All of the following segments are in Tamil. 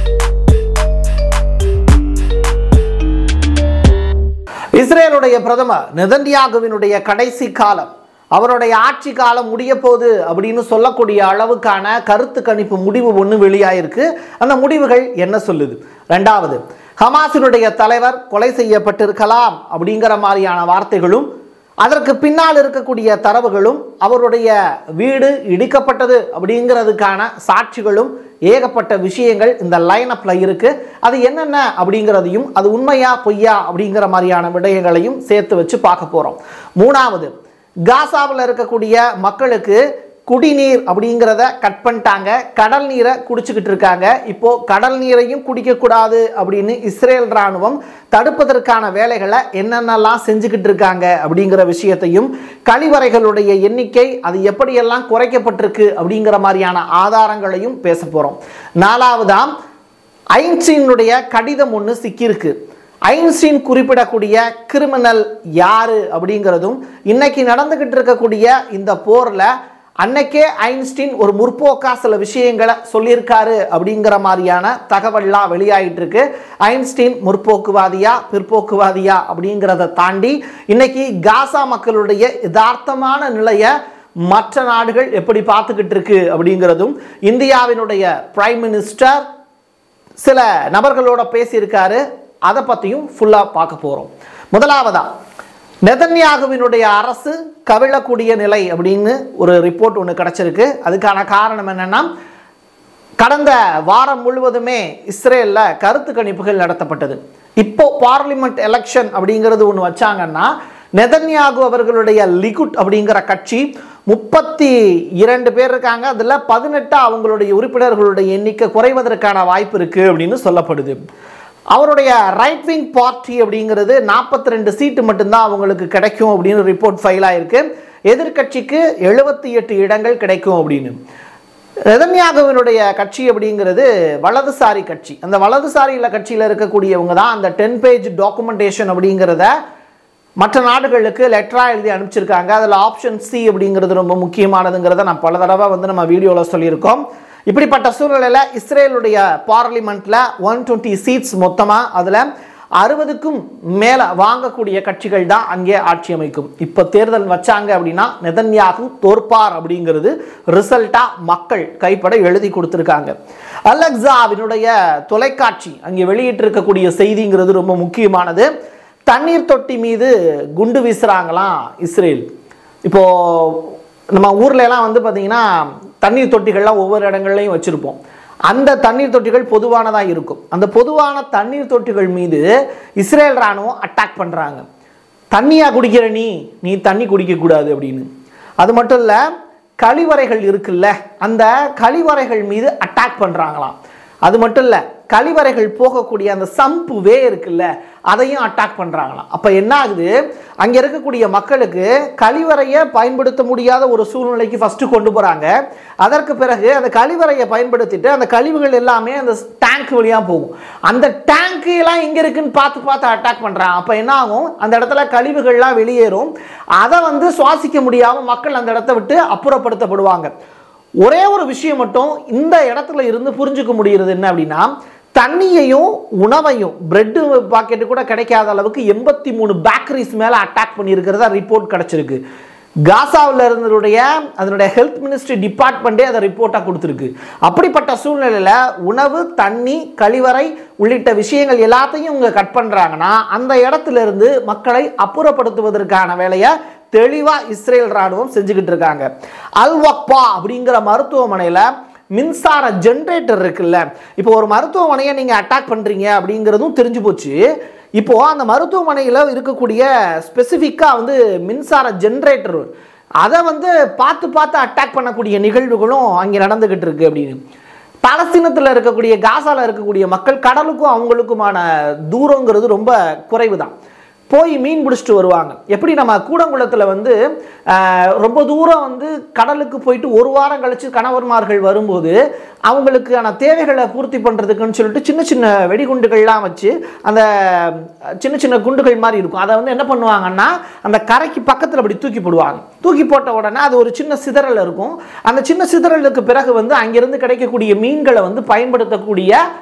இஸ்ரேலுடைய பிரதமர் நெதன்யாகுவினுடைய கடைசி காலம் அவருடைய ஆட்சி காலம் முடிய போகுது அப்படின்னு சொல்லக்கூடிய அளவுக்கான கருத்து கணிப்பு முடிவு ஒன்று வெளியாயிருக்கு அந்த முடிவுகள் என்ன சொல்லுது ரெண்டாவது ஹமாஸினுடைய தலைவர் கொலை செய்யப்பட்டிருக்கலாம் அப்படிங்கிற மாதிரியான வார்த்தைகளும் அதற்கு பின்னால் இருக்கக்கூடிய தரவுகளும் அவருடைய வீடு இடிக்கப்பட்டது அப்படிங்கிறதுக்கான சாட்சிகளும் ஏகப்பட்ட விஷயங்கள் இந்த லைனப்ல இருக்கு அது என்னென்ன அப்படிங்கிறதையும் அது உண்மையா பொய்யா அப்படிங்கிற மாதிரியான விடயங்களையும் சேர்த்து வச்சு பார்க்க போறோம் மூணாவது காசாவில் இருக்கக்கூடிய மக்களுக்கு குடிநீர் அப்படிங்கிறத கட் பண்ணிட்டாங்க கடல் நீரை குடிச்சுக்கிட்டு இருக்காங்க இப்போ கடல் நீரையும் குடிக்கக்கூடாது அப்படின்னு இஸ்ரேல் ராணுவம் தடுப்பதற்கான வேலைகளை என்னென்னலாம் செஞ்சுக்கிட்டு இருக்காங்க அப்படிங்கிற விஷயத்தையும் கழிவறைகளுடைய எண்ணிக்கை அது எப்படியெல்லாம் குறைக்கப்பட்டிருக்கு அப்படிங்கிற மாதிரியான ஆதாரங்களையும் பேச போகிறோம் நாலாவதாம் ஐன்ஸ்டீனுடைய கடிதம் ஒன்று சிக்கியிருக்கு ஐன்ஸ்டீன் குறிப்பிடக்கூடிய கிரிமினல் யாரு அப்படிங்கிறதும் இன்னைக்கு நடந்துகிட்டு இருக்கக்கூடிய இந்த போரில் அன்னைக்கே ஐன்ஸ்டீன் ஒரு முற்போக்கா சில விஷயங்களை சொல்லியிருக்காரு அப்படிங்கிற மாதிரியான தகவல்லாம் வெளியாகிட்டு இருக்கு ஐன்ஸ்டீன் முற்போக்குவாதியா பிற்போக்குவாதியா அப்படிங்கிறத தாண்டி இன்னைக்கு காசா மக்களுடைய யதார்த்தமான நிலையை மற்ற நாடுகள் எப்படி பார்த்துக்கிட்டு இருக்கு அப்படிங்கிறதும் இந்தியாவினுடைய பிரைம் மினிஸ்டர் சில நபர்களோட பேசியிருக்காரு அதை பற்றியும் ஃபுல்லாக பார்க்க போகிறோம் முதலாவதா நெதன்யாகுவினுடைய அரசு கவிழக்கூடிய நிலை அப்படின்னு ஒரு ரிப்போர்ட் ஒன்று கிடச்சிருக்கு அதுக்கான காரணம் என்னன்னா கடந்த வாரம் முழுவதுமே இஸ்ரேலில் கருத்து கணிப்புகள் நடத்தப்பட்டது இப்போ பார்லிமெண்ட் எலெக்ஷன் அப்படிங்கிறது ஒன்று வச்சாங்கன்னா நெதன்யாகு அவர்களுடைய லிகுட் அப்படிங்கிற கட்சி முப்பத்தி இரண்டு பேர் இருக்காங்க அதில் பதினெட்டு அவங்களுடைய உறுப்பினர்களுடைய எண்ணிக்கை குறைவதற்கான வாய்ப்பு இருக்குது அப்படின்னு சொல்லப்படுது அவருடைய ரைட் விங் பார்ட்டி அப்படிங்கிறது நாற்பத்தி ரெண்டு சீட்டு மட்டும்தான் அவங்களுக்கு கிடைக்கும் அப்படின்னு ரிப்போர்ட் ஃபைல் ஆயிருக்கு எதிர்க்கட்சிக்கு எழுபத்தி எட்டு இடங்கள் கிடைக்கும் அப்படின்னு ரெதன்யாகவினுடைய கட்சி அப்படிங்கிறது வலதுசாரி கட்சி அந்த வலதுசாரியில் கட்சியில் இருக்கக்கூடியவங்க தான் அந்த டென் பேஜ் டாக்குமெண்டேஷன் அப்படிங்கிறத மற்ற நாடுகளுக்கு லெட்டராக எழுதி அனுப்பிச்சிருக்காங்க அதில் ஆப்ஷன் சி அப்படிங்கிறது ரொம்ப முக்கியமானதுங்கிறத நான் பல தடவை வந்து நம்ம வீடியோவில் சொல்லியிருக்கோம் இப்படிப்பட்ட சூழ்நிலையில் இஸ்ரேலுடைய பார்லிமெண்ட்டில் ஒன் டுவெண்ட்டி சீட்ஸ் மொத்தமாக அதில் அறுபதுக்கும் மேலே வாங்கக்கூடிய கட்சிகள் தான் அங்கே ஆட்சி அமைக்கும் இப்போ தேர்தல் வச்சாங்க அப்படின்னா நெதன்யாகு தோற்பார் அப்படிங்கிறது ரிசல்ட்டாக மக்கள் கைப்பட எழுதி கொடுத்துருக்காங்க அலெக்சாவினுடைய தொலைக்காட்சி அங்கே வெளியிட்டிருக்கக்கூடிய செய்திங்கிறது ரொம்ப முக்கியமானது தண்ணீர் தொட்டி மீது குண்டு வீசுகிறாங்களாம் இஸ்ரேல் இப்போது நம்ம ஊர்ல எல்லாம் வந்து பார்த்தீங்கன்னா தண்ணீர் தொட்டிகள்லாம் ஒவ்வொரு இடங்கள்லையும் வச்சுருப்போம் அந்த தண்ணீர் தொட்டிகள் பொதுவானதாக இருக்கும் அந்த பொதுவான தண்ணீர் தொட்டிகள் மீது இஸ்ரேல் ராணுவம் அட்டாக் பண்ணுறாங்க தண்ணியா குடிக்கிற நீ நீ தண்ணி குடிக்கக்கூடாது அப்படின்னு அது மட்டும் இல்லை கழிவறைகள் இருக்குல்ல அந்த கழிவறைகள் மீது அட்டாக் பண்ணுறாங்களாம் அது மட்டும் இல்லை கழிவறைகள் போகக்கூடிய அந்த சம்பு வே இருக்குல்ல அதையும் அட்டாக் பண்ணுறாங்களாம் அப்போ என்ன ஆகுது அங்கே இருக்கக்கூடிய மக்களுக்கு கழிவறையை பயன்படுத்த முடியாத ஒரு சூழ்நிலைக்கு ஃபஸ்ட்டு கொண்டு போகிறாங்க அதற்கு பிறகு அந்த கழிவறையை பயன்படுத்திட்டு அந்த கழிவுகள் எல்லாமே அந்த டேங்க் வழியாக போகும் அந்த டேங்க் எல்லாம் எங்கே இருக்குன்னு பார்த்து பார்த்து அட்டாக் பண்ணுறாங்க அப்போ என்ன ஆகும் அந்த இடத்துல கழிவுகள்லாம் வெளியேறும் அதை வந்து சுவாசிக்க முடியாமல் மக்கள் அந்த இடத்த விட்டு அப்புறப்படுத்தப்படுவாங்க ஒரே ஒரு விஷயம் மட்டும் இந்த இடத்துல இருந்து புரிஞ்சுக்க முடிகிறது என்ன அப்படின்னா தண்ணியையும் உணவையும் பிரெட்டு பாக்கெட்டு கூட கிடைக்காத அளவுக்கு எண்பத்தி மூணு பேக்கரிஸ் மேலே அட்டாக் பண்ணியிருக்கிறதா ரிப்போர்ட் கிடச்சிருக்கு காசாவில் இருந்ததுடைய அதனுடைய ஹெல்த் மினிஸ்ட்ரி டிபார்ட்மெண்ட்டே அதை ரிப்போர்ட்டாக கொடுத்துருக்கு அப்படிப்பட்ட சூழ்நிலையில் உணவு தண்ணி கழிவறை உள்ளிட்ட விஷயங்கள் எல்லாத்தையும் இவங்க கட் பண்ணுறாங்கன்னா அந்த இடத்துல இருந்து மக்களை அப்புறப்படுத்துவதற்கான வேலையை தெளிவாக இஸ்ரேல் ராணுவம் செஞ்சுக்கிட்டு இருக்காங்க அல்வக்பா அப்படிங்கிற மருத்துவமனையில் மின்சார ஜென்ரேட்டர் இருக்குல்ல இப்போ ஒரு மருத்துவமனையை நீங்கள் அட்டாக் பண்ணுறீங்க அப்படிங்கிறதும் தெரிஞ்சு போச்சு இப்போது அந்த மருத்துவமனையில் இருக்கக்கூடிய ஸ்பெசிஃபிக்காக வந்து மின்சார ஜென்ரேட்டர் அதை வந்து பார்த்து பார்த்து அட்டாக் பண்ணக்கூடிய நிகழ்வுகளும் அங்கே நடந்துக்கிட்டு இருக்கு அப்படின்னு பாலஸ்தீனத்தில் இருக்கக்கூடிய காசாவில் இருக்கக்கூடிய மக்கள் கடலுக்கும் அவங்களுக்குமான தூரங்கிறது ரொம்ப குறைவு தான் போய் மீன் பிடிச்சிட்டு வருவாங்க எப்படி நம்ம கூடங்குளத்தில் வந்து ஆஹ், ரொம்ப தூரம் வந்து கடலுக்கு போயிட்டு ஒரு வாரம் கழிச்சு கணவர்மார்கள் வரும்போது அவங்களுக்கான தேவைகளை பூர்த்தி பண்ணுறதுக்குன்னு சொல்லிட்டு சின்ன சின்ன வெடிகுண்டுகள்லாம் வச்சு அந்த சின்ன சின்ன குண்டுகள் மாதிரி இருக்கும் அதை வந்து என்ன பண்ணுவாங்கன்னா அந்த கரைக்கு பக்கத்தில் அப்படி தூக்கி போடுவாங்க தூக்கி போட்ட உடனே அது ஒரு சின்ன சிதறல் இருக்கும் அந்த சின்ன சிதறலுக்கு பிறகு வந்து அங்கிருந்து கிடைக்கக்கூடிய மீன்களை வந்து பயன்படுத்தக்கூடிய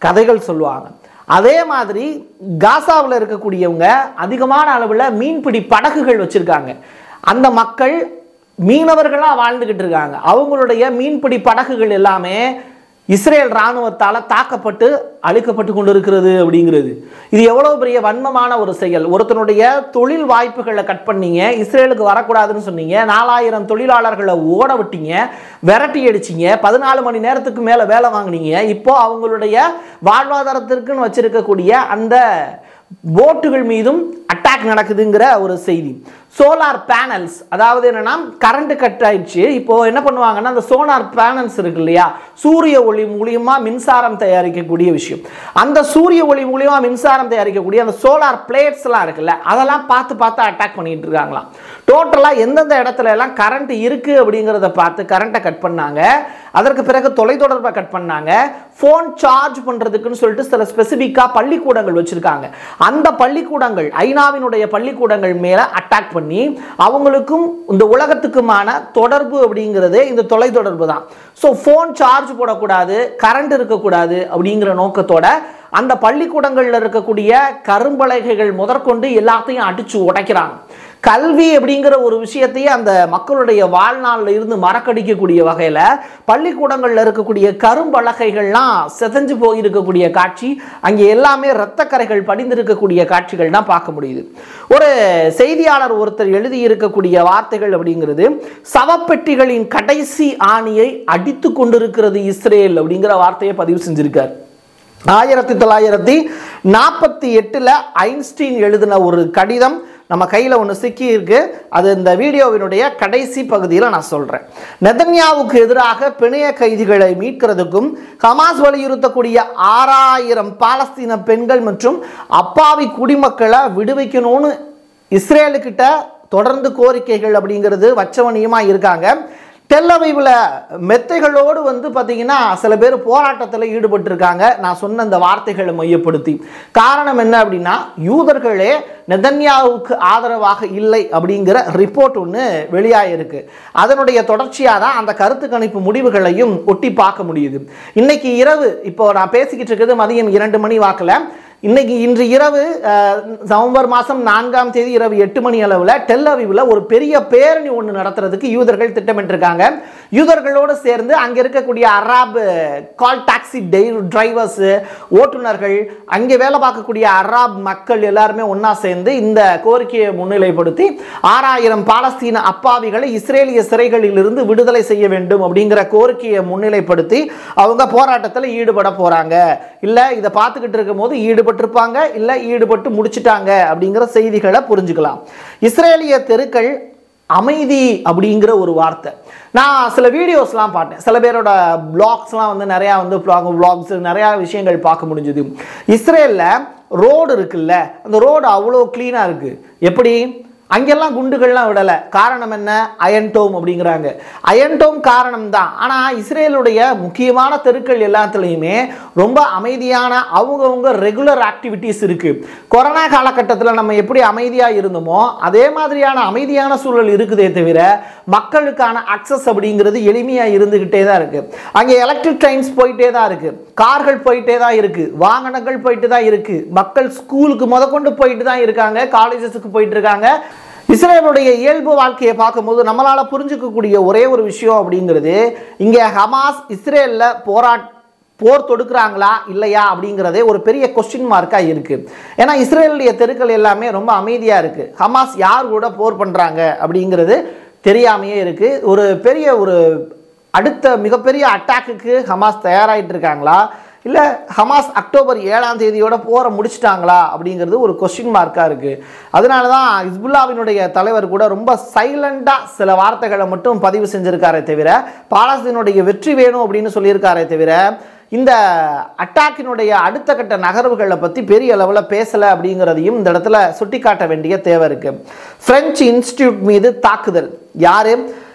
கதைகள் சொல்லுவாங்க அதே மாதிரி காசாவில் இருக்கக்கூடியவங்க அதிகமான அளவில் மீன்பிடி படகுகள் வச்சுருக்காங்க அந்த மக்கள் மீனவர்களாக வாழ்ந்துக்கிட்டு இருக்காங்க அவங்களுடைய மீன்பிடி படகுகள் எல்லாமே இஸ்ரேல் இராணுவத்தால் தாக்கப்பட்டு அழிக்கப்பட்டு கொண்டு இருக்கிறது அப்படிங்கிறது இது எவ்வளோ பெரிய வன்மமான ஒரு செயல் ஒருத்தனுடைய தொழில் வாய்ப்புகளை கட் பண்ணீங்க இஸ்ரேலுக்கு வரக்கூடாதுன்னு சொன்னீங்க நாலாயிரம் தொழிலாளர்களை ஓட விட்டீங்க விரட்டி அடிச்சிங்க பதினாலு மணி நேரத்துக்கு மேலே வேலை வாங்குனீங்க இப்போ அவங்களுடைய வாழ்வாதாரத்திற்குன்னு வச்சிருக்கக்கூடிய அந்த போட்டுகள் மீதும் அட்டாக் நடக்குதுங்கிற ஒரு செய்தி சோலார் பேனல்ஸ் அதாவது என்னன்னா கரண்ட் கட் ஆயிடுச்சு இப்போ என்ன பண்ணுவாங்கன்னா அந்த சோலார் பேனல்ஸ் இருக்கு இல்லையா சூரிய ஒளி மூலியமா மின்சாரம் தயாரிக்கக்கூடிய விஷயம் அந்த சூரிய ஒளி மூலியமா மின்சாரம் தயாரிக்கக்கூடிய அந்த சோலார் பிளேட்ஸ்லாம் இருக்குல்ல அதெல்லாம் பார்த்து பார்த்து அட்டாக் பண்ணிட்டு இருக்காங்களாம் டோட்டலாக எந்தெந்த இடத்துல எல்லாம் கரண்ட் இருக்கு அப்படிங்கிறத பார்த்து கரண்ட்டை கட் பண்ணாங்க அதற்கு பிறகு தொலைத்தொடர்பை கட் பண்ணாங்க ஃபோன் சார்ஜ் பண்ணுறதுக்குன்னு சொல்லிட்டு சில ஸ்பெசிஃபிக்காக பள்ளிக்கூடங்கள் வச்சுருக்காங்க அந்த பள்ளிக்கூடங்கள் ஐநாவினுடைய பள்ளிக்கூடங்கள் மேலே அட்டாக் பண்ணி அவங்களுக்கும் இந்த உலகத்துக்குமான தொடர்பு அப்படிங்கிறது இந்த தொலைத்தொடர்பு தான் ஸோ ஃபோன் சார்ஜ் போடக்கூடாது கரண்ட் இருக்கக்கூடாது அப்படிங்கிற நோக்கத்தோட அந்த பள்ளிக்கூடங்களில் இருக்கக்கூடிய கரும்பலகைகள் முதற்கொண்டு எல்லாத்தையும் அடித்து உடைக்கிறாங்க கல்வி அப்படிங்கிற ஒரு விஷயத்தையே அந்த மக்களுடைய வாழ்நாளில் இருந்து மறக்கடிக்கக்கூடிய வகையில் பள்ளிக்கூடங்களில் இருக்கக்கூடிய கரும்பலகைகள்லாம் செதஞ்சு போயிருக்கக்கூடிய காட்சி அங்கே எல்லாமே இரத்தக்கரைகள் படிந்திருக்கக்கூடிய காட்சிகள் தான் பார்க்க முடியுது ஒரு செய்தியாளர் ஒருத்தர் எழுதியிருக்கக்கூடிய வார்த்தைகள் அப்படிங்கிறது சவப்பெட்டிகளின் கடைசி ஆணியை அடித்து கொண்டிருக்கிறது இஸ்ரேல் அப்படிங்கிற வார்த்தையை பதிவு செஞ்சிருக்கார் ஆயிரத்தி தொள்ளாயிரத்தி நாற்பத்தி எட்டில் ஐன்ஸ்டீன் எழுதின ஒரு கடிதம் நம்ம கையில் ஒன்று சிக்கி இருக்கு அது இந்த வீடியோவினுடைய கடைசி பகுதியில் நான் சொல்கிறேன் நெதன்யாவுக்கு எதிராக பிணைய கைதிகளை மீட்கிறதுக்கும் ஹமாஸ் வலியுறுத்தக்கூடிய ஆறாயிரம் பாலஸ்தீன பெண்கள் மற்றும் அப்பாவி குடிமக்களை விடுவிக்கணும்னு இஸ்ரேலுக்கிட்ட தொடர்ந்து கோரிக்கைகள் அப்படிங்கிறது வச்சவனியமாக இருக்காங்க டெல்லவைவில் மெத்தைகளோடு வந்து பார்த்தீங்கன்னா சில பேர் போராட்டத்தில் ஈடுபட்டிருக்காங்க நான் சொன்ன அந்த வார்த்தைகளை மையப்படுத்தி காரணம் என்ன அப்படின்னா யூதர்களே நெதன்யாவுக்கு ஆதரவாக இல்லை அப்படிங்கிற ரிப்போர்ட் ஒன்று வெளியாகிருக்கு அதனுடைய தொடர்ச்சியாக தான் அந்த கருத்து கணிப்பு முடிவுகளையும் ஒட்டி பார்க்க முடியுது இன்னைக்கு இரவு இப்போ நான் பேசிக்கிட்டு இருக்கிறது மதியம் இரண்டு மணி வாக்கில் இன்னைக்கு இன்று இரவு அஹ், நவம்பர் மாதம் நான்காம் தேதி இரவு எட்டு மணி அளவில் டெல்லவிவில் ஒரு பெரிய பேரணி ஒன்று நடத்துறதுக்கு யூதர்கள் திட்டமிட்டிருக்காங்க யூதர்களோடு சேர்ந்து அங்கே இருக்கக்கூடிய அராப் கால் டாக்ஸி டை டிரைவர்ஸு ஓட்டுநர்கள் அங்கே வேலை பார்க்கக்கூடிய அராப் மக்கள் எல்லாருமே ஒன்றா சேர்ந்து இந்த கோரிக்கையை முன்னிலைப்படுத்தி ஆறாயிரம் பாலஸ்தீன அப்பாவிகளை இஸ்ரேலிய சிறைகளிலிருந்து விடுதலை செய்ய வேண்டும் அப்படிங்கிற கோரிக்கையை முன்னிலைப்படுத்தி அவங்க போராட்டத்தில் ஈடுபட போகிறாங்க இல்லை இதை பார்த்துக்கிட்டு இருக்கும் போது ஈடுபட்டிருப்பாங்க இல்லை ஈடுபட்டு முடிச்சிட்டாங்க அப்படிங்கிற செய்திகளை புரிஞ்சுக்கலாம் இஸ்ரேலிய தெருக்கள் அமைதி அப்படிங்கிற ஒரு வார்த்தை நான் சில வீடியோஸ்லாம் பார்த்தேன் சில பேரோட பிளாக்ஸ்லாம் வந்து நிறையா வந்து பிளாக்ஸ் நிறையா விஷயங்கள் பார்க்க முடிஞ்சுது இஸ்ரேலில் ரோடு இருக்குல்ல அந்த ரோடு அவ்வளோ க்ளீனாக இருக்குது எப்படி அங்கெல்லாம் குண்டுகள்லாம் விடலை காரணம் என்ன அயன்டோம் அப்படிங்கிறாங்க அயன்டோம் காரணம் தான் ஆனால் இஸ்ரேலுடைய முக்கியமான தெருக்கள் எல்லாத்துலேயுமே ரொம்ப அமைதியான அவங்கவுங்க ரெகுலர் ஆக்டிவிட்டீஸ் இருக்குது கொரோனா காலகட்டத்தில் நம்ம எப்படி அமைதியாக இருந்தோமோ அதே மாதிரியான அமைதியான சூழல் இருக்குதே தவிர மக்களுக்கான அக்சஸ் அப்படிங்கிறது எளிமையாக இருந்துக்கிட்டே தான் இருக்குது அங்கே எலக்ட்ரிக் ட்ரெயின்ஸ் போயிட்டே தான் இருக்குது கார்கள் போயிட்டே தான் இருக்குது வாகனங்கள் போயிட்டு தான் இருக்குது மக்கள் ஸ்கூலுக்கு முதற்கொண்டு போயிட்டு தான் இருக்காங்க காலேஜஸுக்கு போயிட்டு இருக்காங்க இஸ்ரேலுடைய இயல்பு வாழ்க்கையை பார்க்கும்போது நம்மளால் புரிஞ்சுக்கக்கூடிய ஒரே ஒரு விஷயம் அப்படிங்கிறது இங்கே ஹமாஸ் இஸ்ரேலில் போராட் போர் தொடுக்கிறாங்களா இல்லையா அப்படிங்கிறதே ஒரு பெரிய கொஸ்டின் மார்க்காக இருக்குது ஏன்னா இஸ்ரேலுடைய தெருக்கள் எல்லாமே ரொம்ப அமைதியாக இருக்குது ஹமாஸ் யார் கூட போர் பண்ணுறாங்க அப்படிங்கிறது தெரியாமையே இருக்குது ஒரு பெரிய ஒரு அடுத்த மிகப்பெரிய அட்டாக்குக்கு ஹமாஸ் தயாராகிட்டு இருக்காங்களா இல்லை ஹமாஸ் அக்டோபர் ஏழாம் தேதியோட போரை முடிச்சிட்டாங்களா அப்படிங்கிறது ஒரு கொஸ்டின் மார்க்காக இருக்குது அதனால தான் ஹிஸ்புல்லாவினுடைய தலைவர் கூட ரொம்ப சைலண்டாக சில வார்த்தைகளை மட்டும் பதிவு செஞ்சிருக்காரே தவிர பாலஸ்தீனுடைய வெற்றி வேணும் அப்படின்னு சொல்லியிருக்காரே தவிர இந்த அட்டாக்கினுடைய அடுத்த கட்ட நகர்வுகளை பற்றி பெரிய அளவில் பேசலை அப்படிங்கிறதையும் இந்த இடத்துல சுட்டிக்காட்ட வேண்டிய தேவை இருக்குது பிரெஞ்சு இன்ஸ்டியூட் மீது தாக்குதல் யார்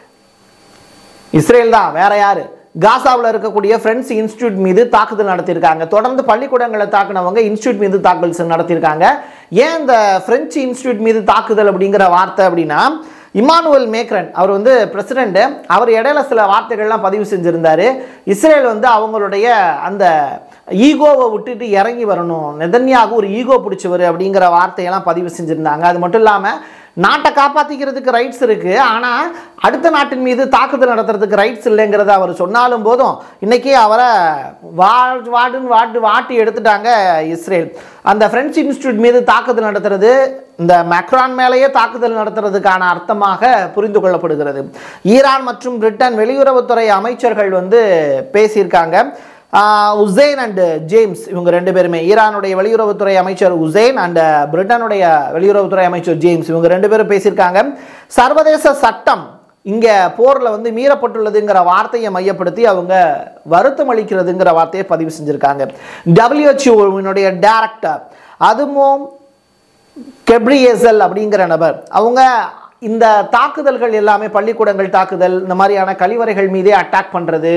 இஸ்ரேல் தான் வேற யாரு காசாவில் இருக்கக்கூடிய ஃப்ரெண்ட்ஸ் இன்ஸ்டியூட் மீது தாக்குதல் நடத்தியிருக்காங்க தொடர்ந்து பள்ளிக்கூடங்களை தாக்குனவங்க இன்ஸ்டியூட் மீது தாக்குதல் நடத்தியிருக்காங்க ஏன் இந்த பிரெஞ்சு இன்ஸ்டியூட் மீது தாக்குதல் அப்படிங்கிற வார்த்தை அப்படின்னா இமானுவல் மேக்ரன் அவர் வந்து பிரசிடென்ட் அவர் இடையில சில வார்த்தைகள்லாம் பதிவு செஞ்சிருந்தாரு இஸ்ரேல் வந்து அவங்களுடைய அந்த ஈகோவை விட்டுட்டு இறங்கி வரணும் நெதன்யாகு ஒரு ஈகோ பிடிச்சவர் அப்படிங்கிற வார்த்தையெல்லாம் பதிவு செஞ்சுருந்தாங்க அது மட்டும் இல்லாமல் நாட்டை காப்பாற்றிக்கிறதுக்கு ரைட்ஸ் இருக்குது ஆனால் அடுத்த நாட்டின் மீது தாக்குதல் நடத்துறதுக்கு ரைட்ஸ் இல்லைங்கிறத அவர் சொன்னாலும் போதும் இன்றைக்கி அவரை வா வாடுன்னு வாட்டு வாட்டி எடுத்துட்டாங்க இஸ்ரேல் அந்த ஃப்ரெண்ட்ஸ் இன்ஸ்டியூட் மீது தாக்குதல் நடத்துறது இந்த மேக்ரான் மேலேயே தாக்குதல் நடத்துறதுக்கான அர்த்தமாக புரிந்து கொள்ளப்படுகிறது ஈரான் மற்றும் பிரிட்டன் வெளியுறவுத்துறை அமைச்சர்கள் வந்து பேசியிருக்காங்க ஆஹ் உசேன் அண்ட் ஜேம்ஸ் இவங்க ரெண்டு பேருமே ஈரானுடைய வெளியுறவுத்துறை அமைச்சர் உசேன் அண்ட் பிரிட்டனுடைய வெளியுறவுத்துறை அமைச்சர் ஜேம்ஸ் இவங்க ரெண்டு பேரும் பேசியிருக்காங்க சர்வதேச சட்டம் இங்கே போரில் வந்து மீறப்பட்டுள்ளதுங்கிற வார்த்தையை மையப்படுத்தி அவங்க வருத்தம் அளிக்கிறதுங்கிற வார்த்தையை பதிவு செஞ்சுருக்காங்க டபிள்யூஹெச்ஓவினுடைய டேரக்டர் அதுவும் கெப்ரியேசல் அப்படிங்கிற நபர் அவங்க இந்த தாக்குதல்கள் எல்லாமே பள்ளிக்கூடங்கள் தாக்குதல் இந்த மாதிரியான கழிவறைகள் மீதே அட்டாக் பண்ணுறது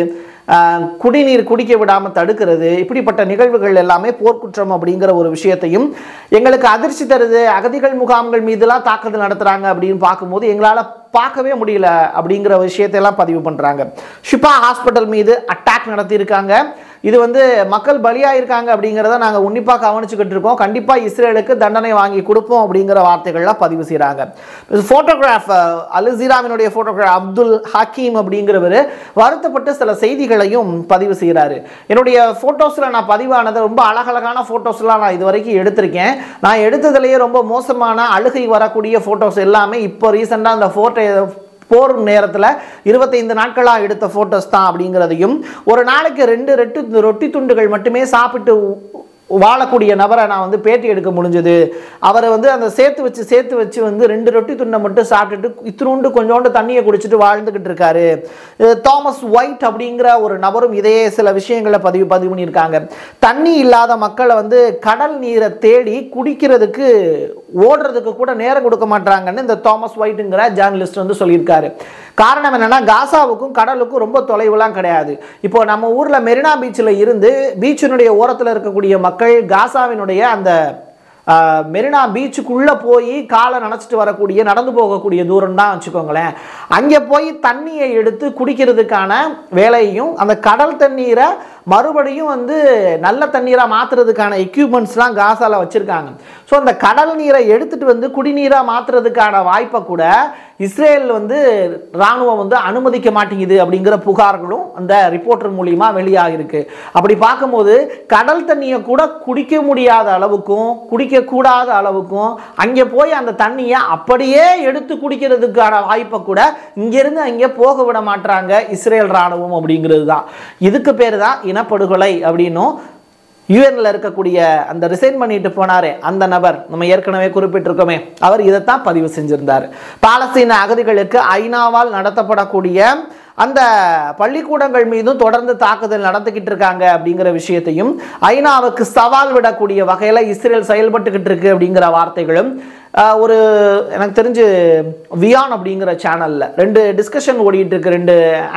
குடிநீர் குடிக்க விடாமல் தடுக்கிறது இப்படிப்பட்ட நிகழ்வுகள் எல்லாமே போர்க்குற்றம் அப்படிங்கிற ஒரு விஷயத்தையும் எங்களுக்கு அதிர்ச்சி தருது அகதிகள் முகாம்கள் மீதுலாம் தாக்குதல் நடத்துகிறாங்க அப்படின்னு பார்க்கும்போது எங்களால் பார்க்கவே முடியல அப்படிங்கிற விஷயத்தையெல்லாம் பதிவு பண்ணுறாங்க ஷிபா ஹாஸ்பிட்டல் மீது அட்டாக் நடத்தியிருக்காங்க இது வந்து மக்கள் பலியாயிருக்காங்க அப்படிங்கிறத நாங்கள் உன்னிப்பாக கவனிச்சுக்கிட்டு இருக்கோம் கண்டிப்பாக இஸ்ரேலுக்கு தண்டனை வாங்கி கொடுப்போம் அப்படிங்கிற வார்த்தைகள்லாம் பதிவு செய்கிறாங்க ஃபோட்டோகிராஃப் அலுசீராவினுடைய ஃபோட்டோகிராஃப் அப்துல் ஹக்கீம் அப்படிங்கிறவர் வருத்தப்பட்டு சில செய்திகளையும் பதிவு செய்கிறாரு என்னுடைய ஃபோட்டோஸில் நான் பதிவானது ரொம்ப அழகழகான ஃபோட்டோஸ்லாம் நான் இது வரைக்கும் எடுத்திருக்கேன் நான் எடுத்ததுலேயே ரொம்ப மோசமான அழுகை வரக்கூடிய ஃபோட்டோஸ் எல்லாமே இப்போ ரீசெண்டாக அந்த ஃபோட்டோ போர் நேரத்தில் இருபத்தைந்து நாட்களாக எடுத்த ஃபோட்டோஸ் தான் அப்படிங்கிறதையும் ஒரு நாளைக்கு ரெண்டு ரெட்டு ரொட்டி துண்டுகள் மட்டுமே சாப்பிட்டு வாழக்கூடிய நபரை நான் வந்து பேட்டி எடுக்க முடிஞ்சது அவரை வந்து அந்த சேர்த்து வச்சு சேர்த்து வச்சு வந்து ரெண்டு ரொட்டி துண்டை மட்டும் சாப்பிட்டுட்டு இத்தினோண்டு கொஞ்சோண்டு தண்ணியை குடிச்சிட்டு வாழ்ந்துக்கிட்டு இருக்காரு அஹ் தாமஸ் ஒயிட் அப்படிங்கிற ஒரு நபரும் இதே சில விஷயங்களை பதிவு பதிவு பண்ணியிருக்காங்க தண்ணி இல்லாத மக்களை வந்து கடல் நீரை தேடி குடிக்கிறதுக்கு ஓடுறதுக்கு கூட நேரம் கொடுக்க மாட்டாங்கன்னு இந்த தாமஸ் ஒயிட்டுங்கிற ஜேர்னலிஸ்ட் வந்து சொல்லியிருக்காரு காரணம் என்னன்னா காசாவுக்கும் கடலுக்கும் ரொம்ப தொலைவுலாம் கிடையாது இப்போ நம்ம ஊர்ல மெரினா பீச்சில் இருந்து பீச்சினுடைய ஓரத்தில் இருக்கக்கூடிய மக்கள் காசாவினுடைய அந்த ஆஹ், மெரினா பீச்சுக்குள்ளே போய் காலை நனைச்சிட்டு வரக்கூடிய நடந்து போகக்கூடிய தூரம் தான் வச்சுக்கோங்களேன் அங்கே போய் தண்ணியை எடுத்து குடிக்கிறதுக்கான வேலையும் அந்த கடல் தண்ணீரை மறுபடியும் வந்து நல்ல தண்ணீராக மாற்றுறதுக்கான எக்யூப்மெண்ட்ஸ்லாம் காசால வச்சுருக்காங்க ஸோ அந்த கடல் நீரை எடுத்துட்டு வந்து குடிநீராக மாற்றுறதுக்கான வாய்ப்பை கூட இஸ்ரேல் வந்து இராணுவம் வந்து அனுமதிக்க மாட்டேங்குது அப்படிங்கிற புகார்களும் அந்த ரிப்போர்ட்டர் மூலியமா வெளியாகிருக்கு அப்படி பார்க்கும்போது கடல் தண்ணியை கூட குடிக்க முடியாத அளவுக்கும் குடிக்கக்கூடாத அளவுக்கும் அங்கே போய் அந்த தண்ணியை அப்படியே எடுத்து குடிக்கிறதுக்கான வாய்ப்பை கூட இங்கிருந்து அங்கே போக விட மாட்டாங்க இஸ்ரேல் இராணுவம் அப்படிங்கிறது தான் இதுக்கு பேர் தான் இனப்படுகொலை அப்படின்னும் யூஎன்ல இருக்கக்கூடிய அந்த ரிசைன் பண்ணிட்டு போனாரே அந்த நபர் நம்ம ஏற்கனவே குறிப்பிட்டிருக்கோமே அவர் இதைத்தான் பதிவு செஞ்சிருந்தார் பாலஸ்தீன அகதிகளுக்கு ஐநாவால் நடத்தப்படக்கூடிய அந்த பள்ளிக்கூடங்கள் மீதும் தொடர்ந்து தாக்குதல் நடந்துக்கிட்டு இருக்காங்க அப்படிங்கிற விஷயத்தையும் ஐநாவுக்கு சவால் விடக்கூடிய வகையில் இஸ்ரேல் செயல்பட்டுக்கிட்டு இருக்கு அப்படிங்கிற வார்த்தைகளும் ஆஹ், ஒரு எனக்கு தெரிஞ்சு வியான் அப்படிங்கிற சேனலில் ரெண்டு டிஸ்கஷன் ஓடிட்டு இருக்கு ரெண்டு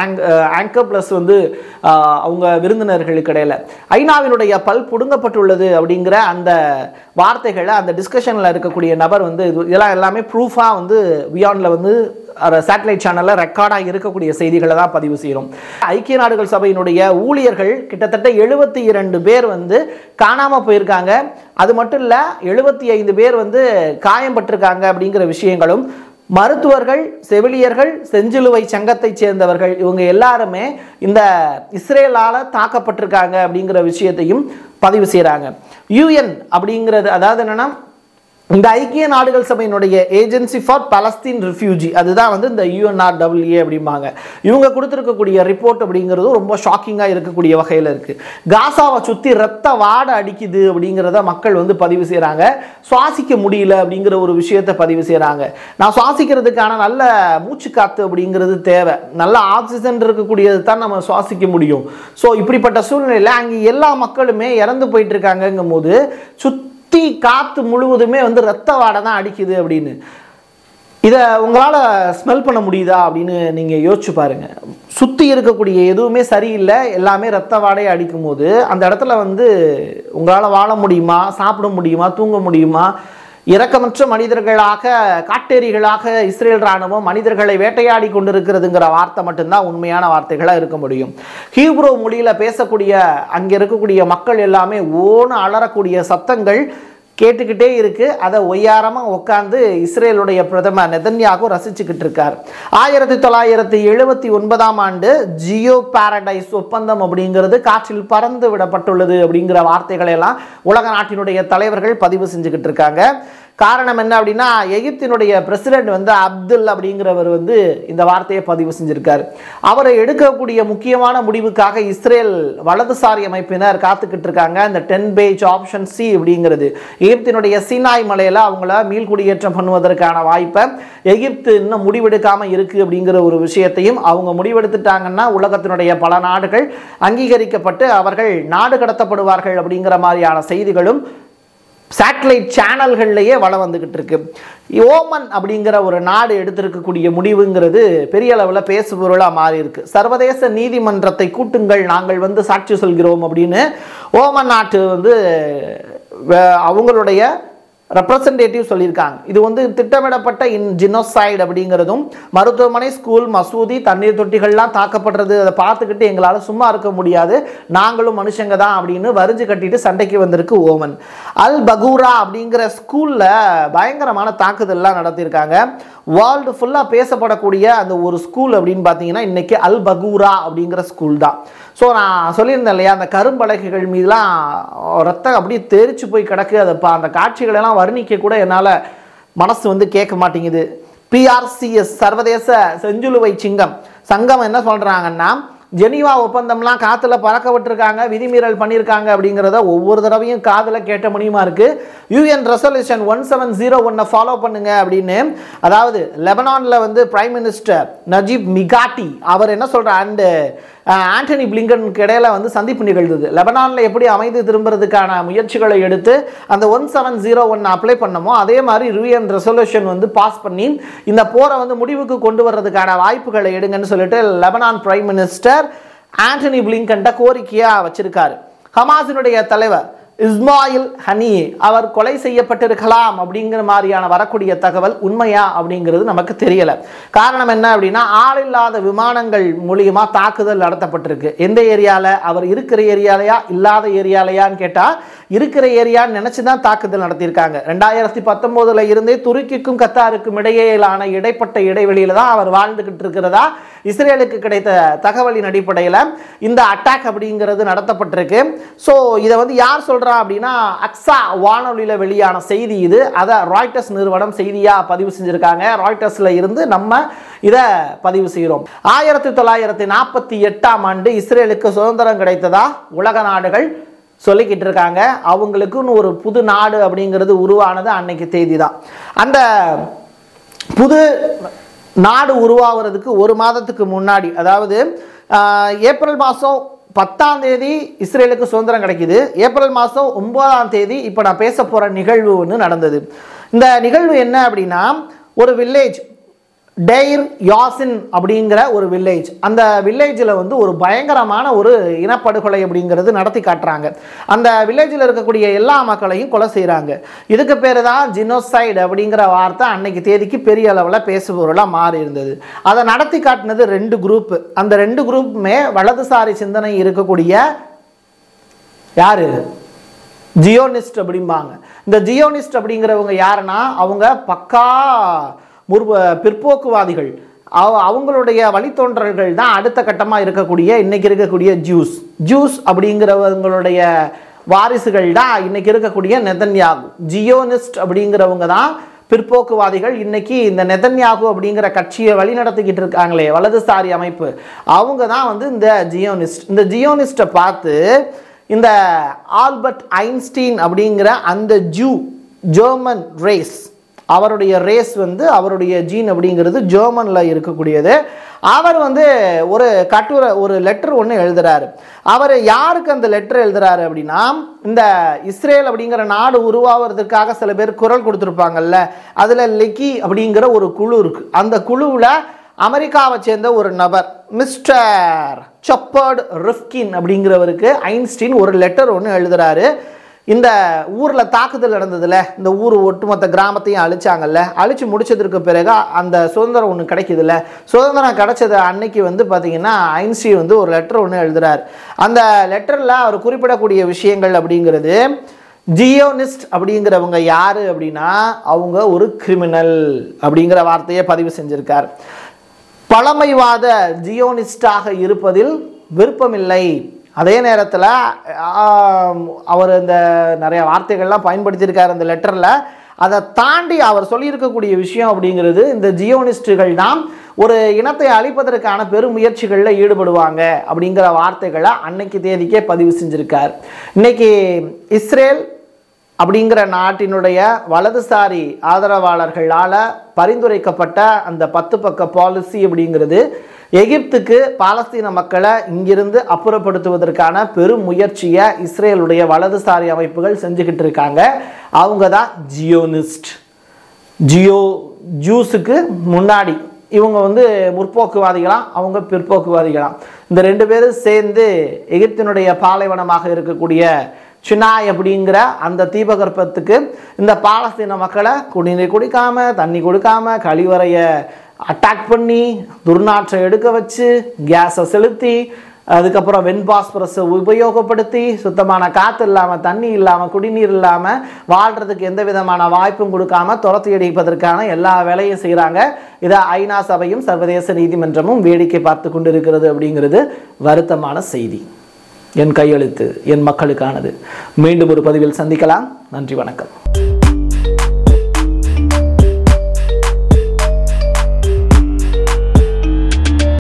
ஆங்கர் ப்ளஸ் வந்து ஆஹ், அவங்க விருந்தினர்களுக்கு இடையில ஐநாவினுடைய பல் புடுங்கப்பட்டுள்ளது அப்படிங்கிற அந்த வார்த்தைகளை அந்த டிஸ்கஷனில் இருக்கக்கூடிய நபர் வந்து இது- இதெல்லாம் எல்லாமே ப்ரூஃபாக வந்து வியானில் வந்து சேட்டலைட் சேனலில் ரெக்கார்டாக இருக்கக்கூடிய செய்திகளை தான் பதிவு செய்கிறோம் ஐக்கிய நாடுகள் சபையினுடைய ஊழியர்கள் கிட்டத்தட்ட எழுபத்தி இரண்டு பேர் வந்து காணாமல் போயிருக்காங்க அது மட்டும் இல்லை எழுபத்தி ஐந்து பேர் வந்து காயம்பட்டிருக்காங்க அப்படிங்கிற விஷயங்களும் மருத்துவர்கள் செவிலியர்கள் செஞ்சிலுவை சங்கத்தைச் சேர்ந்தவர்கள் இவங்க எல்லாருமே இந்த இஸ்ரேலால் தாக்கப்பட்டிருக்காங்க அப்படிங்கிற விஷயத்தையும் பதிவு செய்கிறாங்க யூஎன் அப்படிங்கிறது அதாவது என்னன்னா இந்த ஐக்கிய நாடுகள் சபையினுடைய ஏஜென்சி ஃபார் பலஸ்தீன் ரிஃப்யூஜி அதுதான் வந்து இந்த யூஎன்ஆர்டபிள்யூஏ அப்படிம்பாங்க இவங்க கொடுத்துருக்கக்கூடிய ரிப்போர்ட் அப்படிங்கிறது ரொம்ப ஷாக்கிங்காக இருக்கக்கூடிய வகையில் இருக்குது காசாவை சுற்றி ரத்த வாடை அடிக்குது அப்படிங்கிறத மக்கள் வந்து பதிவு செய்கிறாங்க சுவாசிக்க முடியல அப்படிங்கிற ஒரு விஷயத்தை பதிவு செய்கிறாங்க நான் சுவாசிக்கிறதுக்கான நல்ல மூச்சு காத்து அப்படிங்கிறது தேவை நல்ல ஆக்சிஜன் இருக்கக்கூடியது தான் நம்ம சுவாசிக்க முடியும் ஸோ இப்படிப்பட்ட சூழ்நிலையில் அங்கே எல்லா மக்களுமே இறந்து போயிட்டு இருக்காங்கங்கும் போது சுத் சுற்றி காற்று முழுவதுமே வந்து ரத்த வாடை தான் அடிக்குது அப்படின்னு இதை உங்களால் ஸ்மெல் பண்ண முடியுதா அப்படின்னு நீங்கள் யோசிச்சு பாருங்கள் சுற்றி இருக்கக்கூடிய எதுவுமே சரியில்லை எல்லாமே ரத்த வாடையை அடிக்கும் போது அந்த இடத்துல வந்து உங்களால் வாழ முடியுமா சாப்பிட முடியுமா தூங்க முடியுமா இரக்கமற்ற மனிதர்களாக காட்டேரிகளாக இஸ்ரேல் ராணுவம் மனிதர்களை வேட்டையாடி கொண்டிருக்கிறதுங்கிற வார்த்தை மட்டும்தான் உண்மையான வார்த்தைகளாக இருக்க முடியும் ஹீப்ரோ மொழியில் பேசக்கூடிய அங்கே இருக்கக்கூடிய மக்கள் எல்லாமே ஓன்னு அலறக்கூடிய சத்தங்கள் கேட்டுக்கிட்டே இருக்கு அதை ஒய்யாரமாக உட்காந்து இஸ்ரேலுடைய பிரதமர் நெதன்யாகு ரசிச்சுக்கிட்டு இருக்கார் ஆயிரத்தி தொள்ளாயிரத்தி எழுபத்தி ஒன்பதாம் ஆண்டு ஜியோ பாரடைஸ் ஒப்பந்தம் அப்படிங்கிறது காற்றில் பறந்து விடப்பட்டுள்ளது அப்படிங்கிற வார்த்தைகளை எல்லாம் உலக நாட்டினுடைய தலைவர்கள் பதிவு செஞ்சுக்கிட்டு இருக்காங்க காரணம் என்ன அப்படின்னா எகிப்தினுடைய பிரசிடென்ட் வந்து அப்துல் அப்படிங்கிறவர் வந்து இந்த வார்த்தையை பதிவு செஞ்சிருக்காரு அவரை எடுக்கக்கூடிய முக்கியமான முடிவுக்காக இஸ்ரேல் வலதுசாரி அமைப்பினர் காத்துக்கிட்டு இருக்காங்க இந்த டென் பேஜ் ஆப்ஷன் சி அப்படிங்கிறது எகிப்தினுடைய சீனாய் மலையில் அவங்கள மீள்குடியேற்றம் பண்ணுவதற்கான வாய்ப்பை எகிப்து இன்னும் முடிவெடுக்காம இருக்கு அப்படிங்கிற ஒரு விஷயத்தையும் அவங்க முடிவெடுத்துட்டாங்கன்னா உலகத்தினுடைய பல நாடுகள் அங்கீகரிக்கப்பட்டு அவர்கள் நாடு கடத்தப்படுவார்கள் அப்படிங்கிற மாதிரியான செய்திகளும் சேட்டலைட் சேனல்கள்லையே வளம் வந்துக்கிட்டு இருக்கு ஓமன் அப்படிங்கிற ஒரு நாடு எடுத்திருக்கக்கூடிய முடிவுங்கிறது பெரிய அளவில் பேசுபொருளாக மாறி இருக்கு சர்வதேச நீதிமன்றத்தை கூட்டுங்கள் நாங்கள் வந்து சாட்சி சொல்கிறோம் அப்படின்னு ஓமன் நாட்டு வந்து வே- அவங்களுடைய ரெப்ரசன்டேட்டிவ் சொல்லியிருக்காங்க இது வந்து திட்டமிடப்பட்ட இன் ஜினோசைடு அப்படிங்கிறதும் மருத்துவமனை ஸ்கூல் மசூதி தண்ணீர் தொட்டிகள்லாம் தாக்கப்படுறது அதை பார்த்துக்கிட்டு எங்களால் சும்மா இருக்க முடியாது நாங்களும் மனுஷங்க தான் அப்படின்னு வரிஞ்சு கட்டிட்டு சண்டைக்கு வந்திருக்கு ஓமன் அல் பகூரா அப்படிங்கிற ஸ்கூலில் பயங்கரமான தாக்குதல்லாம் நடத்தியிருக்காங்க வேர்ல்டு ஃபுல்லாக பேசப்படக்கூடிய அந்த ஒரு ஸ்கூல் அப்படின்னு பார்த்தீங்கன்னா இன்னைக்கு அல் பகூரா அப்படிங்கிற ஸ்கூல் தான் ஸோ நான் சொல்லியிருந்தேன் இல்லையா அந்த கரும்பலகைகள் மீதெலாம் ரத்தம் அப்படியே தெரிச்சு போய் கிடக்கு அதை பா அந்த காட்சிகளெல்லாம் வர்ணிக்க கூட என்னால் மனசு வந்து கேட்க மாட்டேங்குது பிஆர்சிஎஸ் சர்வதேச செஞ்சுலுவை சிங்கம் சங்கம் என்ன சொல்கிறாங்கன்னா ஜெனீவா ஒப்பந்தம்லாம் காற்றுல பறக்க விட்டுருக்காங்க விதிமீறல் பண்ணியிருக்காங்க அப்படிங்கிறத ஒவ்வொரு தடவையும் காதில் கேட்ட முடியுமா இருக்குது UN resolution one seven zero ஒன்னை ஃபாலோ பண்ணுங்க அப்படின்னு அதாவது லெபனானில் வந்து பிரைம் மினிஸ்டர் நஜீப் மிகாட்டி அவர் என்ன சொல்கிறார் அண்டு ஆண்டனி பிளிங்கனுக்கு இடையில வந்து சந்திப்பு நிகழ்ந்தது லெபனானில் எப்படி அமைதி திரும்புறதுக்கான முயற்சிகளை எடுத்து அந்த one seven zero one apply பண்ணமோ அதே மாதிரி யூஎன் ரெசல்யூஷன் வந்து பாஸ் பண்ணி இந்த போரை வந்து முடிவுக்கு கொண்டு வர்றதுக்கான வாய்ப்புகளை எடுங்கன்னு சொல்லிட்டு லெபனான் பிரைம் மினிஸ்டர் ஆண்டனி பிளிங்கன்ட்ட கோரிக்கையாக வச்சிருக்காரு ஹமாஸினுடைய தலைவர் இஸ்மாயில் ஹனி அவர் கொலை செய்யப்பட்டிருக்கலாம் அப்படிங்கிற மாதிரியான வரக்கூடிய தகவல் உண்மையா அப்படிங்கிறது நமக்கு தெரியல காரணம் என்ன அப்படின்னா ஆளில்லாத விமானங்கள் மூலியமா தாக்குதல் நடத்தப்பட்டிருக்கு எந்த ஏரியால அவர் இருக்கிற ஏரியாலையா இல்லாத ஏரியாலையான்னு கேட்டா இருக்கிற ஏரியான்னு நினைச்சு தான் தாக்குதல் நடத்தியிருக்காங்க ரெண்டாயிரத்தி பத்தொன்பதுல இருந்தே துருக்கிக்கும் கத்தாருக்கும் இடையேயான இடைப்பட்ட இடைவெளியில தான் அவர் வாழ்ந்துகிட்டு இருக்கிறதா இஸ்ரேலுக்கு கிடைத்த தகவலின் அடிப்படையில் இந்த அட்டாக் அப்படிங்கிறது நடத்தப்பட்டிருக்கு ஸோ இதை வந்து யார் சொல்றா அப்படின்னா அக்ஸா வானொலியில் வெளியான செய்தி இது அதை ராய்டர்ஸ் நிறுவனம் செய்தியாக பதிவு செஞ்சுருக்காங்க ராய்டர்ஸில் இருந்து நம்ம இதை பதிவு செய்கிறோம் ஆயிரத்தி தொள்ளாயிரத்தி நாற்பத்தி எட்டாம் ஆண்டு இஸ்ரேலுக்கு சுதந்திரம் கிடைத்ததா உலக நாடுகள் சொல்லிக்கிட்டு இருக்காங்க அவங்களுக்குன்னு ஒரு புது நாடு அப்படிங்கிறது உருவானது அன்னைக்கு தேதி தான் அந்த புது நாடு உருவாகிறதுக்கு ஒரு மாதத்துக்கு முன்னாடி அதாவது ஆஹ், ஏப்ரல் மாதம் பத்தாம் தேதி இஸ்ரேலுக்கு சுதந்திரம் கிடைக்குது ஏப்ரல் மாதம் ஒன்பதாம் தேதி இப்போ நான் பேச போகிற நிகழ்வு ஒன்று நடந்தது இந்த நிகழ்வு என்ன அப்படின்னா ஒரு வில்லேஜ் டெய்ர் யாசின் அப்படிங்கிற ஒரு வில்லேஜ் அந்த வில்லேஜில் வந்து ஒரு பயங்கரமான ஒரு இனப்படுகொலை அப்படிங்கிறது நடத்தி காட்டுறாங்க அந்த வில்லேஜில் இருக்கக்கூடிய எல்லா மக்களையும் கொலை செய்கிறாங்க இதுக்கு பேர் தான் ஜினோசைடு அப்படிங்கிற வார்த்தை அன்னைக்கு தேதிக்கு பெரிய அளவில் பேசுபொருளாக மாறி இருந்தது அதை நடத்தி காட்டினது ரெண்டு குரூப் அந்த ரெண்டு குரூப்புமே வலதுசாரி சிந்தனை இருக்கக்கூடிய யாரு ஜியோனிஸ்ட் அப்படிம்பாங்க இந்த ஜியோனிஸ்ட் அப்படிங்கிறவங்க யாருன்னா அவங்க பக்கா முற்ப பிற்போக்குவாதிகள் அவ- அவங்களுடைய வழித்தோன்றல்கள் தான் அடுத்த கட்டமாக இருக்கக்கூடிய இன்னைக்கு இருக்கக்கூடிய ஜூஸ் ஜூஸ் அப்படிங்கிறவங்களுடைய வாரிசுகள் தான் இன்னைக்கு இருக்கக்கூடிய நெதன்யாகு ஜியோனிஸ்ட் அப்படிங்கிறவங்க தான் பிற்போக்குவாதிகள் இன்னைக்கு இந்த நெதன்யாகு அப்படிங்கிற கட்சியை வழி நடத்திக்கிட்டு இருக்காங்களே வலதுசாரி அமைப்பு அவங்க தான் வந்து இந்த ஜியோனிஸ்ட் இந்த ஜியோனிஸ்ட்டை பார்த்து இந்த ஆல்பர்ட் ஐன்ஸ்டீன் அப்படிங்கிற அந்த ஜூ ஜெர்மன் ரேஸ் அவருடைய ரேஸ் வந்து அவருடைய ஜீன் அப்படிங்கிறது ஜெர்மனில் இருக்கக்கூடியது அவர் வந்து ஒரு கட்டுரை ஒரு லெட்டர் ஒன்று எழுதுறாரு அவர் யாருக்கு அந்த லெட்டர் எழுதுறாரு அப்படின்னா இந்த இஸ்ரேல் அப்படிங்கிற நாடு உருவாகிறதுக்காக சில பேர் குரல் கொடுத்துருப்பாங்கல்ல அதில் லெக்கி அப்படிங்கிற ஒரு குழு இருக்கு அந்த குழுவில் அமெரிக்காவை சேர்ந்த ஒரு நபர் மிஸ்டர் சப்பர்ட் ரிஃப்கின் அப்படிங்கிறவருக்கு ஐன்ஸ்டீன் ஒரு லெட்டர் ஒன்று எழுதுறாரு இந்த ஊரில் தாக்குதல் நடந்ததுல இந்த ஊர் ஒட்டுமொத்த கிராமத்தையும் அழிச்சாங்கல்ல அழிச்சு முடிச்சதற்கு பிறகு அந்த சுதந்திரம் ஒன்று கிடைக்குதுல்ல சுதந்திரம் கிடைச்சது அன்னைக்கு வந்து பார்த்தீங்கன்னா ஐன்ஸ்டி வந்து ஒரு லெட்டர் ஒன்று எழுதுறார் அந்த லெட்டரில் அவர் குறிப்பிடக்கூடிய விஷயங்கள் அப்படிங்கிறது ஜியோனிஸ்ட் அப்படிங்கிறவங்க யாரு அப்படின்னா அவங்க ஒரு கிரிமினல் அப்படிங்கிற வார்த்தையை பதிவு செஞ்சிருக்கார் பழமைவாத ஜியோனிஸ்டாக இருப்பதில் விருப்பமில்லை அதே நேரத்தில் அவர் இந்த நிறைய வார்த்தைகள்லாம் பயன்படுத்தியிருக்கார் அந்த லெட்டரில் அதை தாண்டி அவர் சொல்லியிருக்கக்கூடிய விஷயம் அப்படிங்கிறது இந்த ஜியோனிஸ்டுகள் தான் ஒரு இனத்தை அழிப்பதற்கான பெரும் முயற்சிகளில் ஈடுபடுவாங்க அப்படிங்கிற வார்த்தைகளை அன்னைக்கு தேதிக்கே பதிவு செஞ்சிருக்கார் இன்னைக்கு இஸ்ரேல் அப்படிங்கிற நாட்டினுடைய வலதுசாரி ஆதரவாளர்களால் பரிந்துரைக்கப்பட்ட அந்த பத்து பக்க பாலிசி அப்படிங்கிறது எகிப்துக்கு பாலஸ்தீன மக்களை இங்கிருந்து அப்புறப்படுத்துவதற்கான பெரும் முயற்சியை இஸ்ரேலுடைய வலதுசாரி அமைப்புகள் செஞ்சுக்கிட்டு இருக்காங்க அவங்க தான் ஜியோனிஸ்ட் ஜியோ ஜூஸுக்கு முன்னாடி இவங்க வந்து முற்போக்குவாதிகளாம் அவங்க பிற்போக்குவாதிகளாம் இந்த ரெண்டு பேரும் சேர்ந்து எகிப்தினுடைய பாலைவனமாக இருக்கக்கூடிய சினாய் அப்படிங்கிற அந்த தீபகற்பத்துக்கு இந்த பாலஸ்தீன மக்களை குடிநீர் குடிக்காம தண்ணி கொடுக்காம கழிவறைய அட்டாக் பண்ணி துர்நாற்றை எடுக்க வச்சு கேஸை செலுத்தி அதுக்கப்புறம் வெண்பாஸ்பரஸை உபயோகப்படுத்தி சுத்தமான காற்று இல்லாமல் தண்ணி இல்லாமல் குடிநீர் இல்லாமல் வாழ்கிறதுக்கு எந்த விதமான வாய்ப்பும் கொடுக்காம துரத்தி அடிப்பதற்கான எல்லா வேலையும் செய்கிறாங்க இதை ஐநா சபையும் சர்வதேச நீதிமன்றமும் வேடிக்கை பார்த்து கொண்டு இருக்கிறது அப்படிங்கிறது வருத்தமான செய்தி என் கையெழுத்து என் மக்களுக்கானது மீண்டும் ஒரு பதிவில் சந்திக்கலாம் நன்றி வணக்கம்